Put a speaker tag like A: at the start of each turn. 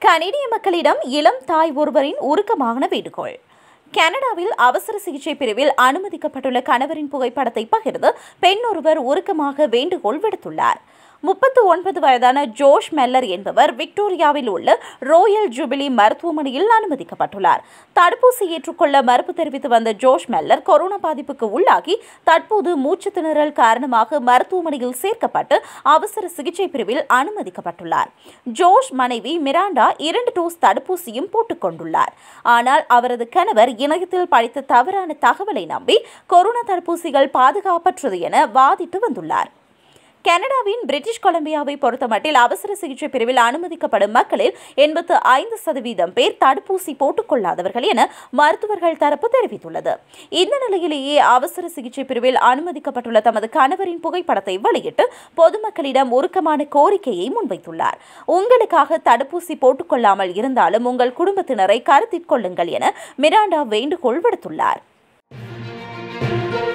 A: கனேடிய மக்களிடம் இளம் தாய் ஒருவரின் உருக்கமான வேண்டுகோள் கனடாவில் அவசர சிகிச்சை பிரிவில் அனுமதிக்கப்பட்டுள்ள கணவரின் புகைப்படத்தை பகிர்ந்து பெண் ஒருவர் உருக்கமாக வேண்டுகோள் விடுத்துள்ளார் முப்பத்து ஒன்பது வயதான ஜோஷ் மெல்லர் என்பவர் விக்டோரியாவில் உள்ள ரோயல் ஜூபிலி மருத்துவமனையில் அனுமதிக்கப்பட்டுள்ளார் தடுப்பூசி ஏற்றுக்கொள்ள மறுப்பு தெரிவித்து வந்த ஜோஷ் மெல்லர் கொரோனா பாதிப்புக்கு உள்ளாகி தற்போது மூச்சு திணறல் காரணமாக மருத்துவமனையில் சேர்க்கப்பட்டு அவசர சிகிச்சை பிரிவில் அனுமதிக்கப்பட்டுள்ளார் ஜோஷ் மனைவி மிராண்டா இரண்டு டோஸ் தடுப்பூசியும் போட்டுக் கொண்டுள்ளார் ஆனால் அவரது கணவர் இணையத்தில் படித்த தவறான தகவலை நம்பி கொரோனா தடுப்பூசிகள் பாதுகாப்பற்றது என வாதிட்டு வந்துள்ளார் கனடாவின் பிரிட்டிஷ் கொலம்பியாவை பொறுத்தமட்டில் அவசர சிகிச்சை பிரிவில் அனுமதிக்கப்படும் மக்களில் எண்பத்து ஐந்து சதவீதம் பேர் தடுப்பூசி போட்டுக்கொள்ளாதவர்கள் என மருத்துவர்கள் தரப்பு தெரிவித்துள்ளது இந்த நிலையிலேயே அவசர சிகிச்சை பிரிவில் அனுமதிக்கப்பட்டுள்ள தமது கணவரின் புகைப்படத்தை வெளியிட்டு பொதுமக்களிடம் உருக்கமான கோரிக்கையை முன்வைத்துள்ளார் உங்களுக்காக தடுப்பூசி போட்டுக்கொள்ளாமல் இருந்தாலும் உங்கள் குடும்பத்தினரை கருத்தில் கொள்ளுங்கள் என மிராண்டா வேண்டுகோள் விடுத்துள்ளார்